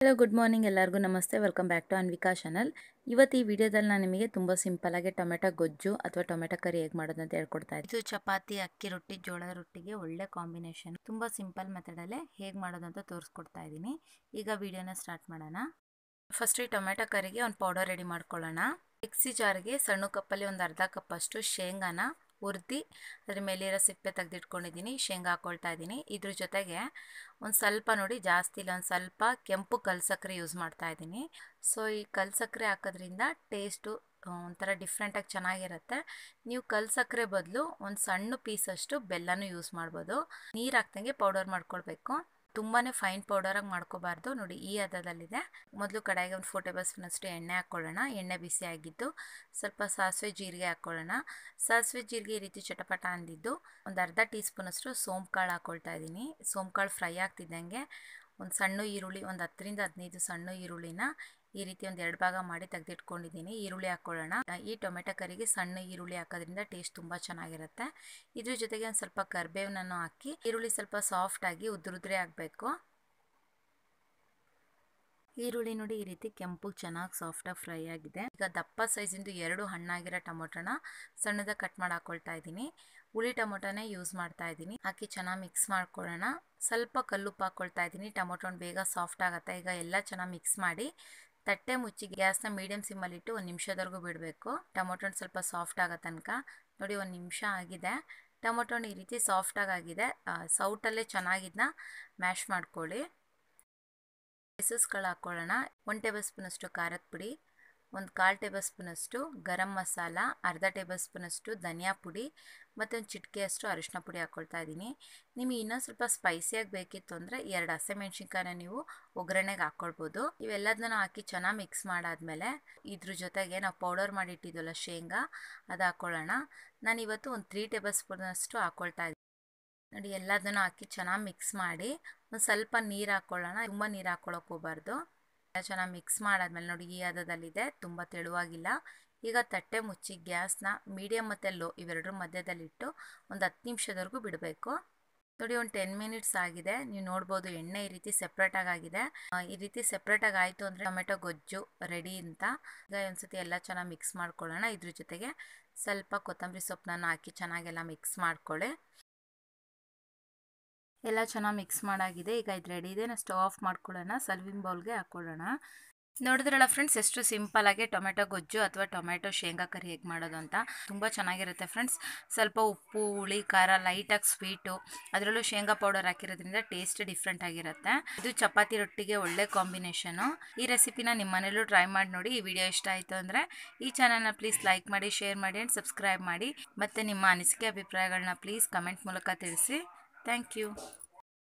hello good morning ಎಲ್ಲರಿಗೂ ನಮಸ್ತೆ welcome back to Anvika channel ಇವತ್ತು ಈ ವಿಡಿಯೋದಲ್ಲಿ ನಾನು ನಿಮಗೆ ತುಂಬ ಸಿಂಪಲಾಗಿ ಟೊಮೆಟೊ ಗೊಜ್ಜು ಅಥವಾ ಟೊಮೆಟೊ ಕರಿ ಹೇಗೆ ಮಾಡೋದು ಅಂತ ಹೇಳ್ಕೊಡ್ತಾ ಇದ್ದೀನಿ ಇದು ಚಪಾತಿ ಅಕ್ಕಿ ರೊಟ್ಟಿ ಜೋಳದ ರೊಟ್ಟಿಗೆ ಒಳ್ಳೆ ಕಾಂಬಿನೇಷನ್ ತುಂಬ ಸಿಂಪಲ್ ಮೆಥಡಲ್ಲೇ ಹೇಗೆ ಮಾಡೋದು ಅಂತ ತೋರಿಸ್ಕೊಡ್ತಾ ಇದ್ದೀನಿ ಈಗ ವಿಡಿಯೋನ ಸ್ಟಾರ್ಟ್ ಮಾಡೋಣ ಫಸ್ಟ್ ಈ ಟೊಮೆಟೊ ಕರಿಗೆ ಒಂದು ಪೌಡರ್ ರೆಡಿ ಮಾಡ್ಕೊಳ್ಳೋಣ ಮಿಕ್ಸಿ ಜಾರ್ಗೆ ಸಣ್ಣ ಕಪ್ಪಲ್ಲಿ ಒಂದು ಅರ್ಧ ಕಪ್ಪಷ್ಟು ಶೇಂಗಾನ ಹುರಿದು ಅದ್ರ ಮೇಲಿರೋ ಸಿಪ್ಪೆ ತೆಗೆದಿಟ್ಕೊಂಡಿದ್ದೀನಿ ಶೇಂಗಾ ಹಾಕ್ಕೊಳ್ತಾ ಇದ್ದೀನಿ ಇದ್ರ ಜೊತೆಗೆ ಒಂದು ಸ್ವಲ್ಪ ನೋಡಿ ಜಾಸ್ತಿ ಇಲ್ಲ ಒಂದು ಸ್ವಲ್ಪ ಕೆಂಪು ಕಲ್ ಸಕ್ಕರೆ ಯೂಸ್ ಮಾಡ್ತಾ ಇದ್ದೀನಿ ಸೊ ಈ ಕಲ್ ಸಕ್ಕರೆ ಹಾಕೋದ್ರಿಂದ ಟೇಸ್ಟು ಒಂಥರ ಡಿಫ್ರೆಂಟಾಗಿ ಚೆನ್ನಾಗಿರುತ್ತೆ ನೀವು ಕಲ್ ಸಕ್ಕರೆ ಬದಲು ಒಂದು ಸಣ್ಣ ಪೀಸಷ್ಟು ಬೆಲ್ಲನೂ ಯೂಸ್ ಮಾಡ್ಬೋದು ನೀರು ಹಾಕ್ದಂಗೆ ಪೌಡರ್ ಮಾಡ್ಕೊಳ್ಬೇಕು ತುಂಬಾ ಫೈನ್ ಪೌಡರಾಗಿ ಮಾಡ್ಕೋಬಾರ್ದು ನೋಡಿ ಈ ಹದದಲ್ಲಿದೆ ಮೊದಲು ಕಡೆಗೆ ಒಂದು ಫೋರ್ ಟೇಬಲ್ ಸ್ಪೂನಷ್ಟು ಎಣ್ಣೆ ಹಾಕ್ಕೊಳ್ಳೋಣ ಎಣ್ಣೆ ಬಿಸಿ ಆಗಿದ್ದು ಸ್ವಲ್ಪ ಸಾಸಿವೆ ಜೀರಿಗೆ ಹಾಕ್ಕೊಳ್ಳೋಣ ಸಾಸಿವೆ ಜೀರಿಗೆ ಈ ರೀತಿ ಚಟಪಟ ಅಂದಿದ್ದು ಒಂದು ಅರ್ಧ ಟೀ ಸ್ಪೂನಷ್ಟು ಸೋಂಪು ಕಾಳು ಹಾಕ್ಕೊಳ್ತಾ ಇದ್ದೀನಿ ಸೋಂಪು ಕಾಳು ಫ್ರೈ ಆಗ್ತಿದ್ದಂಗೆ ಒಂದು ಸಣ್ಣ ಈರುಳ್ಳಿ ಒಂದು ಹತ್ತರಿಂದ ಹದಿನೈದು ಸಣ್ಣ ಈರುಳ್ಳಿನ ಈ ರೀತಿ ಒಂದು ಎರಡು ಭಾಗ ಮಾಡಿ ತೆಗೆದಿಟ್ಕೊಂಡಿದ್ದೀನಿ ಈರುಳ್ಳಿ ಹಾಕ್ಕೊಳ್ಳೋಣ ಈ ಟೊಮೆಟೊ ಕರಿಗೆ ಸಣ್ಣ ಈರುಳ್ಳಿ ಹಾಕೋದ್ರಿಂದ ಟೇಸ್ಟ್ ತುಂಬ ಚೆನ್ನಾಗಿರುತ್ತೆ ಇದ್ರ ಜೊತೆಗೆ ಒಂದು ಸ್ವಲ್ಪ ಕರ್ಬೇವನನ್ನು ಹಾಕಿ ಈರುಳ್ಳಿ ಸ್ವಲ್ಪ ಸಾಫ್ಟ್ ಆಗಿ ಉದ್ರುದ್ರೆ ಆಗಬೇಕು ಈರುಳ್ಳಿ ನೋಡಿ ಈ ರೀತಿ ಕೆಂಪು ಚೆನ್ನಾಗಿ ಸಾಫ್ಟಾಗಿ ಫ್ರೈ ಆಗಿದೆ ಈಗ ದಪ್ಪ ಸೈಜಿಂದು ಎರಡು ಹಣ್ಣಾಗಿರೋ ಟೊಮೊಟೊನ ಸಣ್ಣದಾಗಿ ಕಟ್ ಮಾಡಿ ಹಾಕೊಳ್ತಾ ಇದ್ದೀನಿ ಹುಳಿ ಟೊಮೊಟೊನೇ ಯೂಸ್ ಮಾಡ್ತಾ ಇದ್ದೀನಿ ಹಾಕಿ ಚೆನ್ನಾಗಿ ಮಿಕ್ಸ್ ಮಾಡ್ಕೊಳ್ಳೋಣ ಸ್ವಲ್ಪ ಕಲ್ಲುಪ್ಪು ಹಾಕ್ಕೊಳ್ತಾ ಇದ್ದೀನಿ ಟೊಮೊಟೊನ ಬೇಗ ಸಾಫ್ಟ್ ಆಗುತ್ತೆ ಈಗ ಎಲ್ಲ ಚೆನ್ನಾಗಿ ಮಿಕ್ಸ್ ಮಾಡಿ ತಟ್ಟೆ ಮುಚ್ಚಿ ಗ್ಯಾಸ್ನ ಮೀಡಿಯಮ್ ಸಿಮ್ಮಲ್ಲಿಟ್ಟು ಒಂದು ನಿಮಿಷದವರೆಗೂ ಬಿಡಬೇಕು ಟೊಮೊಟೊನ ಸ್ವಲ್ಪ ಸಾಫ್ಟ್ ಆಗೋ ತನಕ ನೋಡಿ ಒಂದು ನಿಮಿಷ ಆಗಿದೆ ಟೊಮೊಟೊನ ಈ ರೀತಿ ಸಾಫ್ಟಾಗಿ ಆಗಿದೆ ಸೌಟಲ್ಲೇ ಚೆನ್ನಾಗಿದ್ದನ್ನ ಮ್ಯಾಶ್ ಮಾಡ್ಕೊಳ್ಳಿ ಸ್ಪೈಸಸ್ಗಳು ಹಾಕ್ಕೊಳ್ಳೋಣ ಒನ್ ಟೇಬಲ್ ಸ್ಪೂನಷ್ಟು ಖಾರದ ಪುಡಿ ಒಂದು ಕಾಲು ಟೇಬಲ್ ಸ್ಪೂನಷ್ಟು ಗರಂ ಮಸಾಲ ಅರ್ಧ ಟೇಬಲ್ ಸ್ಪೂನಷ್ಟು ಧನಿಯಾ ಪುಡಿ ಮತ್ತು ಒಂದು ಚಿಟಿಕೆಯಷ್ಟು ಅರಿಶಿನ ಪುಡಿ ಹಾಕ್ಕೊಳ್ತಾ ಇದ್ದೀನಿ ನಿಮಗೆ ಇನ್ನೊಂದು ಸ್ವಲ್ಪ ಸ್ಪೈಸಿಯಾಗಿ ಬೇಕಿತ್ತು ಅಂದರೆ ಎರಡು ಹಸಿಮೆಣ್ಸಿನ್ಕಾಯನ್ನ ನೀವು ಒಗ್ಗರಣೆಗೆ ಹಾಕ್ಕೊಳ್ಬೋದು ಇವೆಲ್ಲದನ್ನ ಹಾಕಿ ಚೆನ್ನಾಗಿ ಮಿಕ್ಸ್ ಮಾಡಾದ್ಮೇಲೆ ಇದ್ರ ಜೊತೆಗೆ ನಾವು ಪೌಡರ್ ಮಾಡಿ ಇಟ್ಟಿದ್ವಲ್ಲ ಶೇಂಗಾ ಅದು ಹಾಕ್ಕೊಳ್ಳೋಣ ನಾನು ಇವತ್ತು ಒಂದು ತ್ರೀ ಟೇಬಲ್ ಸ್ಪೂನಷ್ಟು ಹಾಕ್ಕೊಳ್ತಾ ಇದ್ದೀನಿ ನೋಡಿ ಎಲ್ಲದನ್ನು ಹಾಕಿ ಚೆನ್ನಾಗಿ ಮಿಕ್ಸ್ ಮಾಡಿ ಒಂದು ಸ್ವಲ್ಪ ನೀರು ಹಾಕ್ಕೊಳ್ಳೋಣ ತುಂಬ ನೀರು ಹಾಕ್ಕೊಳಕ್ಕೆ ಹೋಗ್ಬಾರ್ದು ಚೆನ್ನಾಗಿ ಮಿಕ್ಸ್ ಮಾಡಾದ್ಮೇಲೆ ನೋಡಿ ಈ ಹದದಲ್ಲಿದೆ ತುಂಬ ತೆಳುವಾಗಿಲ್ಲ ಈಗ ತಟ್ಟೆ ಮುಚ್ಚಿ ಗ್ಯಾಸ್ನ ಮೀಡಿಯಮ್ ಮತ್ತು ಲೋ ಇವೆರಡರ ಮಧ್ಯದಲ್ಲಿಟ್ಟು ಒಂದು ಹತ್ತು ನಿಮಿಷದವರೆಗೂ ಬಿಡಬೇಕು ನೋಡಿ ಒಂದು ಟೆನ್ ಮಿನಿಟ್ಸ್ ಆಗಿದೆ ನೀವು ನೋಡ್ಬೋದು ಎಣ್ಣೆ ಈ ರೀತಿ ಸೆಪ್ರೇಟಾಗಿ ಆಗಿದೆ ಈ ರೀತಿ ಸೆಪ್ರೇಟಾಗಿ ಆಯಿತು ಅಂದರೆ ಟೊಮೆಟೊ ಗೊಜ್ಜು ರೆಡಿ ಅಂತ ಈಗ ಒಂದ್ಸತಿ ಎಲ್ಲ ಚೆನ್ನಾಗಿ ಮಿಕ್ಸ್ ಮಾಡ್ಕೊಳ್ಳೋಣ ಇದ್ರ ಜೊತೆಗೆ ಸ್ವಲ್ಪ ಕೊತ್ತಂಬರಿ ಸೊಪ್ಪನ್ನ ಹಾಕಿ ಚೆನ್ನಾಗೆಲ್ಲ ಮಿಕ್ಸ್ ಮಾಡ್ಕೊಳ್ಳಿ ಎಲ್ಲ ಚೆನ್ನಾಗಿ ಮಿಕ್ಸ್ ಮಾಡಾಗಿದೆ ಈಗ ಇದು ರೆಡಿ ಇದೆ ನಾವು ಸ್ಟವ್ ಆಫ್ ಮಾಡ್ಕೊಳ್ಳೋಣ ಸರ್ವಿಂಗ್ ಬೌಲ್ಗೆ ಹಾಕ್ಕೊಳ್ಳೋಣ ನೋಡಿದ್ರಲ್ಲ ಫ್ರೆಂಡ್ಸ್ ಎಷ್ಟು ಸಿಂಪಲಾಗಿ ಟೊಮೆಟೊ ಗೊಜ್ಜು ಅಥವಾ ಟೊಮೆಟೊ ಶೇಂಗಾ ಕರಿ ಹೇಗೆ ಮಾಡೋದು ಅಂತ ತುಂಬ ಚೆನ್ನಾಗಿರುತ್ತೆ ಫ್ರೆಂಡ್ಸ್ ಸ್ವಲ್ಪ ಉಪ್ಪು ಹುಳಿ ಖಾರ ಲೈಟಾಗಿ ಸ್ವೀಟು ಅದರಲ್ಲೂ ಶೇಂಗಾ ಪೌಡರ್ ಹಾಕಿರೋದ್ರಿಂದ ಟೇಸ್ಟ್ ಡಿಫ್ರೆಂಟ್ ಆಗಿರುತ್ತೆ ಇದು ಚಪಾತಿ ರೊಟ್ಟಿಗೆ ಒಳ್ಳೆ ಕಾಂಬಿನೇಷನು ಈ ರೆಸಿಪಿನ ನಿಮ್ಮ ಮನೇಲೂ ಟ್ರೈ ಮಾಡಿ ನೋಡಿ ಈ ವಿಡಿಯೋ ಇಷ್ಟ ಆಯಿತು ಅಂದರೆ ಈ ಚಾನಲ್ನ ಪ್ಲೀಸ್ ಲೈಕ್ ಮಾಡಿ ಶೇರ್ ಮಾಡಿ ಆ್ಯಂಡ್ ಸಬ್ಸ್ಕ್ರೈಬ್ ಮಾಡಿ ಮತ್ತು ನಿಮ್ಮ ಅನಿಸಿಕೆ ಅಭಿಪ್ರಾಯಗಳನ್ನ ಪ್ಲೀಸ್ ಕಮೆಂಟ್ ಮೂಲಕ ತಿಳಿಸಿ ಥ್ಯಾಂಕ್ ಯು